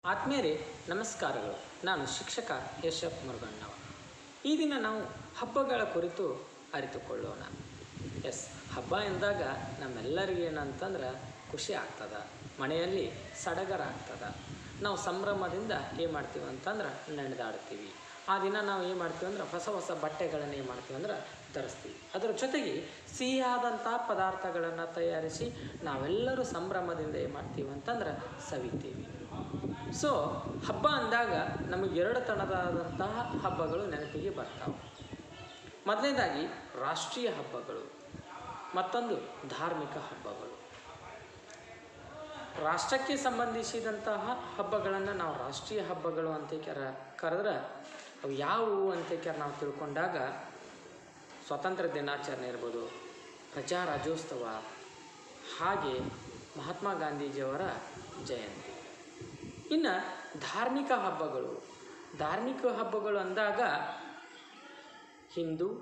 ಆತ್ಮೀಯರೇ ನಮಸ್ಕಾರಗಳು ನಾನು ಶಿಕ್ಷಕ ಯಶಪ್ ಮುರುಗಣ್ಣವ ಈ ದಿನ ನಾವು ಹಬ್ಬಗಳ ಕುರಿತು ಅರಿತುಕೊಳ್ಳೋಣ ಎಸ್ ಹಬ್ಬ ಎಂದಾಗ ನಮ್ಮೆಲ್ಲರಿಗೆ ಏನಂತಂದ್ರೆ ಖುಷಿ ಆಗ್ತದ ಮನೆಯಲ್ಲಿ ಸಡಗರ ಆಗ್ತದ ನಾವು ಸಂಭ್ರಮದಿಂದ ಏನು ಮಾಡ್ತೀವಿ ಅಂತಂದ್ರೆ ನಡೆದಾಡ್ತೀವಿ ಆ ದಿನ ನಾವು ಏನು ಮಾಡ್ತೀವಿ ಅಂದ್ರೆ ಹೊಸ ಹೊಸ ಬಟ್ಟೆಗಳನ್ನು ಏನು ಮಾಡ್ತೀವಿ ಅಂದ್ರೆ ಧರಿಸ್ತೀವಿ ಅದರ ಜೊತೆಗೆ ಸಿಹಿಯಾದಂಥ ಪದಾರ್ಥಗಳನ್ನು ತಯಾರಿಸಿ ನಾವೆಲ್ಲರೂ ಸಂಭ್ರಮದಿಂದ ಏನು ಮಾಡ್ತೀವಿ ಅಂತಂದ್ರೆ ಸವಿತೀವಿ ಸೊ ಹಬ್ಬ ಅಂದಾಗ ನಮಗೆ ಎರಡು ತರದಾದಂತಹ ಹಬ್ಬಗಳು ನೆನಪಿಗೆ ಬರ್ತಾವೆ ಮೊದಲನೇದಾಗಿ ರಾಷ್ಟ್ರೀಯ ಹಬ್ಬಗಳು ಮತ್ತೊಂದು ಧಾರ್ಮಿಕ ಹಬ್ಬಗಳು ರಾಷ್ಟ್ರಕ್ಕೆ ಸಂಬಂಧಿಸಿದಂತಹ ಹಬ್ಬಗಳನ್ನು ನಾವು ರಾಷ್ಟ್ರೀಯ ಹಬ್ಬಗಳು ಅಂತ ಕೆರ ಕರೆದ್ರೆ ಅವು ಯಾವುವು ಅಂತ ಕೆರ ನಾವು ತಿಳ್ಕೊಂಡಾಗ ಸ್ವಾತಂತ್ರ್ಯ ದಿನಾಚರಣೆ ಇರ್ಬೋದು ಪ್ರಜಾ ರಾಜ್ಯೋತ್ಸವ ಹಾಗೆ ಮಹಾತ್ಮ ಗಾಂಧೀಜಿಯವರ ಜಯಂತಿ ಇನ್ನು ಧಾರ್ಮಿಕ ಹಬ್ಬಗಳು ಧಾರ್ಮಿಕ ಹಬ್ಬಗಳು ಅಂದಾಗ ಹಿಂದೂ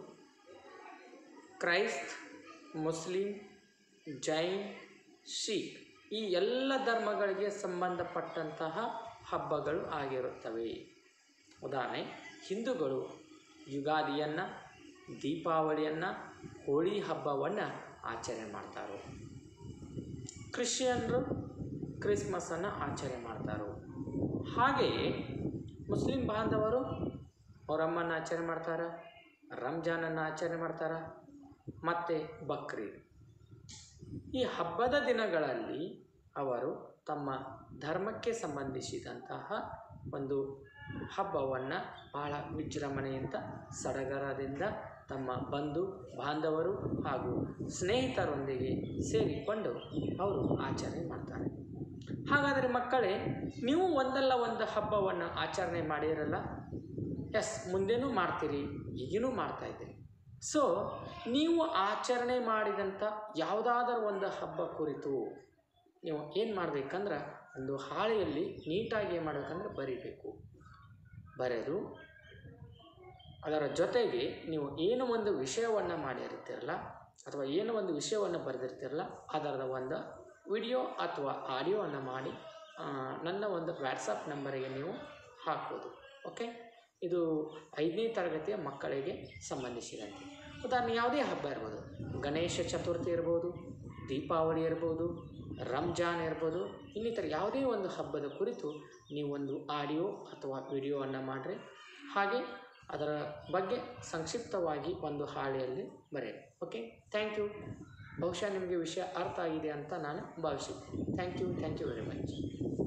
ಕ್ರೈಸ್ತ್ ಮುಸ್ಲಿಂ ಜೈನ್ ಸಿಖ್ ಈ ಎಲ್ಲ ಧರ್ಮಗಳಿಗೆ ಸಂಬಂಧಪಟ್ಟಂತಹ ಹಬ್ಬಗಳು ಆಗಿರುತ್ತವೆ ಉದಾಹರಣೆ ಹಿಂದೂಗಳು ಯುಗಾದಿಯನ್ನು ದೀಪಾವಳಿಯನ್ನು ಹೋಳಿ ಹಬ್ಬವನ್ನು ಆಚರಣೆ ಮಾಡ್ತಾರೆ ಕ್ರಿಶ್ಚಿಯನ್ರು ಕ್ರಿಸ್ಮಸನ್ನು ಆಚರಣೆ ಮಾಡ್ತಾರೆ ಹಾಗೆಯೇ ಮುಸ್ಲಿಂ ಬಾಂಧವರು ಮೊರಮ್ಮನ್ನು ಆಚರಣೆ ಮಾಡ್ತಾರೆ ರಂಜಾನನ್ನು ಆಚರಣೆ ಮಾಡ್ತಾರೆ ಮತ್ತು ಬಕ್ರೀದ್ ಈ ಹಬ್ಬದ ದಿನಗಳಲ್ಲಿ ಅವರು ತಮ್ಮ ಧರ್ಮಕ್ಕೆ ಸಂಬಂಧಿಸಿದಂತಹ ಒಂದು ಹಬ್ಬವನ್ನು ಬಹಳ ವಿಜೃಂಭಣೆಯಿಂದ ಸಡಗರದಿಂದ ತಮ್ಮ ಬಂಧು ಬಾಂಧವರು ಹಾಗೂ ಸ್ನೇಹಿತರೊಂದಿಗೆ ಸೇರಿಕೊಂಡು ಅವರು ಆಚರಣೆ ಮಾಡ್ತಾರೆ ಹಾಗಾದರೆ ಮಕ್ಕಳೇ ನೀವು ಒಂದಲ್ಲ ಒಂದು ಹಬ್ಬವನ್ನು ಆಚರಣೆ ಮಾಡಿರಲ್ಲ ಎಸ್ ಮುಂದೇನೂ ಮಾಡ್ತೀರಿ ಈಗಿನೂ ಮಾಡ್ತಾಯಿದ್ದೀರಿ ಸೊ ನೀವು ಆಚರಣೆ ಮಾಡಿದಂಥ ಯಾವುದಾದರೂ ಒಂದು ಹಬ್ಬ ಕುರಿತು ನೀವು ಏನು ಮಾಡಬೇಕಂದ್ರೆ ಒಂದು ಹಾಳೆಯಲ್ಲಿ ನೀಟಾಗಿ ಏನು ಮಾಡಬೇಕಂದ್ರೆ ಬರಿಬೇಕು ಬರೆದು ಅದರ ಜೊತೆಗೆ ನೀವು ಏನು ಒಂದು ವಿಷಯವನ್ನು ಮಾಡಿರ್ತೀರಲ್ಲ ಅಥವಾ ಏನು ಒಂದು ವಿಷಯವನ್ನು ಬರೆದಿರ್ತೀರಲ್ಲ ಅದರ ಒಂದು ವಿಡಿಯೋ ಅಥವಾ ಆಡಿಯೋವನ್ನು ಮಾಡಿ ಆ, ನನ್ನ ಒಂದು ವ್ಯಾಟ್ಸಪ್ ನಂಬರಿಗೆ ನೀವು ಹಾಕ್ಬೋದು ಓಕೆ ಇದು ಐದನೇ ತರಗತಿಯ ಮಕ್ಕಳಿಗೆ ಸಂಬಂಧಿಸಿದಂತೆ ಉದಾಹರಣೆ ಯಾವುದೇ ಹಬ್ಬ ಇರ್ಬೋದು ಗಣೇಶ ಚತುರ್ಥಿ ಇರ್ಬೋದು ದೀಪಾವಳಿ ಇರ್ಬೋದು ರಂಜಾನ್ ಇರ್ಬೋದು ಇನ್ನಿತರ ಯಾವುದೇ ಒಂದು ಹಬ್ಬದ ಕುರಿತು ನೀವೊಂದು ಆಡಿಯೋ ಅಥವಾ ವಿಡಿಯೋವನ್ನು ಮಾಡಿರಿ ಹಾಗೆ ಅದರ ಬಗ್ಗೆ ಸಂಕ್ಷಿಪ್ತವಾಗಿ ಒಂದು ಹಾಳೆಯಲ್ಲಿ ಬರೆಯಿರಿ ಓಕೆ ಥ್ಯಾಂಕ್ ಯು ಬಹುಶಃ ನಿಮಗೆ ವಿಷಯ ಅರ್ಥ ಆಗಿದೆ ಅಂತ ನಾನು ಭಾವಿಸಿದ್ದೀನಿ thank you thank you very much